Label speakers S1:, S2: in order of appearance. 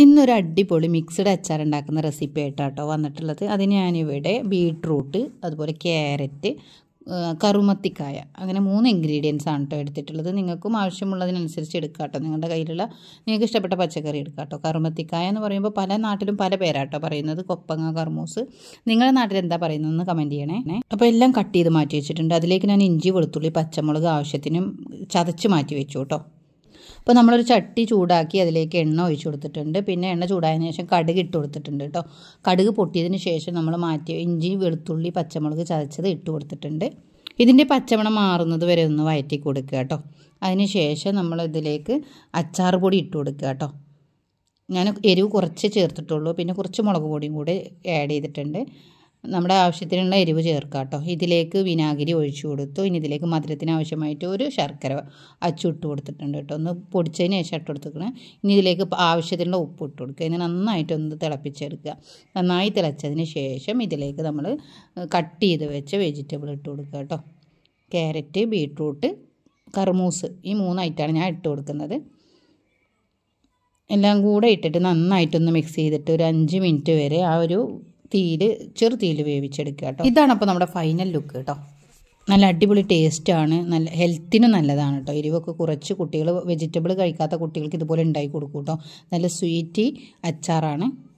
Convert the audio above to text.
S1: ഇന്നൊരു അടിപൊളി മിക്സ്ഡ് അച്ചാർ ഉണ്ടാക്കുന്ന റെസിപ്പി ആയിട്ടാട്ടോ വന്നിട്ടുള്ളത് അതിന് ഞാനിവിടെ ബീട്രൂട്ട് അതുപോലെ ക്യാരറ്റ് കറുമത്തിക്കായ അങ്ങനെ മൂന്ന് ഇൻഗ്രീഡിയൻസ് ആണ് കേട്ടോ എടുത്തിട്ടുള്ളത് നിങ്ങൾക്കും ആവശ്യമുള്ളതിനനുസരിച്ച് എടുക്കാം കേട്ടോ നിങ്ങളുടെ കയ്യിലുള്ള നിങ്ങൾക്ക് ഇഷ്ടപ്പെട്ട പച്ചക്കറി എടുക്കാം കേട്ടോ കറുമത്തിക്കായ എന്ന് പറയുമ്പോൾ പല നാട്ടിലും പല പേരാട്ടോ പറയുന്നത് കൊപ്പങ്ങ കർമൂസ് നിങ്ങളുടെ നാട്ടിൽ എന്താ പറയുന്നതെന്ന് കമൻറ്റ് ചെയ്യണേ അപ്പോൾ എല്ലാം കട്ട് ചെയ്ത് മാറ്റി വെച്ചിട്ടുണ്ട് അതിലേക്ക് ഞാൻ ഇഞ്ചി വെളുത്തുള്ളി പച്ചമുളക് ആവശ്യത്തിനും ചതച്ച് മാറ്റി വെച്ചു കേട്ടോ അപ്പോൾ നമ്മളൊരു ചട്ടി ചൂടാക്കി അതിലേക്ക് എണ്ണ ഒഴിച്ചു കൊടുത്തിട്ടുണ്ട് പിന്നെ എണ്ണ ചൂടായതിനു ശേഷം കടുക് ഇട്ട് കൊടുത്തിട്ടുണ്ട് കേട്ടോ കടുക് പൊട്ടിയതിന് ശേഷം നമ്മൾ മാറ്റി ഇഞ്ചി വെളുത്തുള്ളി പച്ചമുളക് ചതച്ചത് ഇട്ട് കൊടുത്തിട്ടുണ്ട് ഇതിൻ്റെ പച്ചമണം മാറുന്നത് വരെ ഒന്ന് വയറ്റി കൊടുക്കുക കേട്ടോ അതിന് ശേഷം നമ്മൾ ഇതിലേക്ക് അച്ചാർ പൊടി ഇട്ട് കൊടുക്കുക കേട്ടോ ഞാൻ എരിവ് കുറച്ച് ചേർത്തിട്ടുള്ളൂ പിന്നെ കുറച്ച് മുളക് പൊടിയും കൂടി ആഡ് ചെയ്തിട്ടുണ്ട് നമ്മുടെ ആവശ്യത്തിനുള്ള എരിവ് ചേർക്കുക കേട്ടോ ഇതിലേക്ക് വിനാഗിരി ഒഴിച്ചു കൊടുത്തു ഇനി ഇതിലേക്ക് മധുരത്തിന് ആവശ്യമായിട്ട് ഒരു ശർക്കര അച്ചുട്ട് കൊടുത്തിട്ടുണ്ട് കേട്ടോ ഒന്ന് പൊടിച്ചതിന് ശേഷം ഇട്ട് കൊടുത്തിക്കണം ഇനി ഇതിലേക്ക് ആവശ്യത്തിനുള്ള ഉപ്പ് ഇട്ട് കൊടുക്കുക ഇനി നന്നായിട്ടൊന്ന് തിളപ്പിച്ചെടുക്കുക നന്നായി തിളച്ചതിന് ശേഷം ഇതിലേക്ക് നമ്മൾ കട്ട് ചെയ്ത് വെച്ച വെജിറ്റബിൾ ഇട്ട് കൊടുക്കുക കേട്ടോ ക്യാരറ്റ് ബീട്രൂട്ട് കർമൂസ് ഈ മൂന്ന് ഐറ്റമാണ് ഞാൻ ഇട്ട് കൊടുക്കുന്നത് എല്ലാം കൂടെ ഇട്ടിട്ട് നന്നായിട്ടൊന്ന് മിക്സ് ചെയ്തിട്ട് ഒരു അഞ്ച് മിനിറ്റ് വരെ ആ ഒരു തീയിൽ ചെറു തീയിൽ വേവിച്ചെടുക്കുക കേട്ടോ ഇതാണ് അപ്പോൾ നമ്മുടെ ഫൈനൽ ലുക്ക് കേട്ടോ നല്ല അടിപൊളി ടേസ്റ്റാണ് നല്ല ഹെൽത്തിനും നല്ലതാണ് കേട്ടോ എരിവൊക്കെ കുറച്ച് കുട്ടികൾ വെജിറ്റബിൾ കഴിക്കാത്ത കുട്ടികൾക്ക് ഇതുപോലെ ഉണ്ടാക്കി കൊടുക്കും കേട്ടോ നല്ല സ്വീറ്റി അച്ചാറാണ്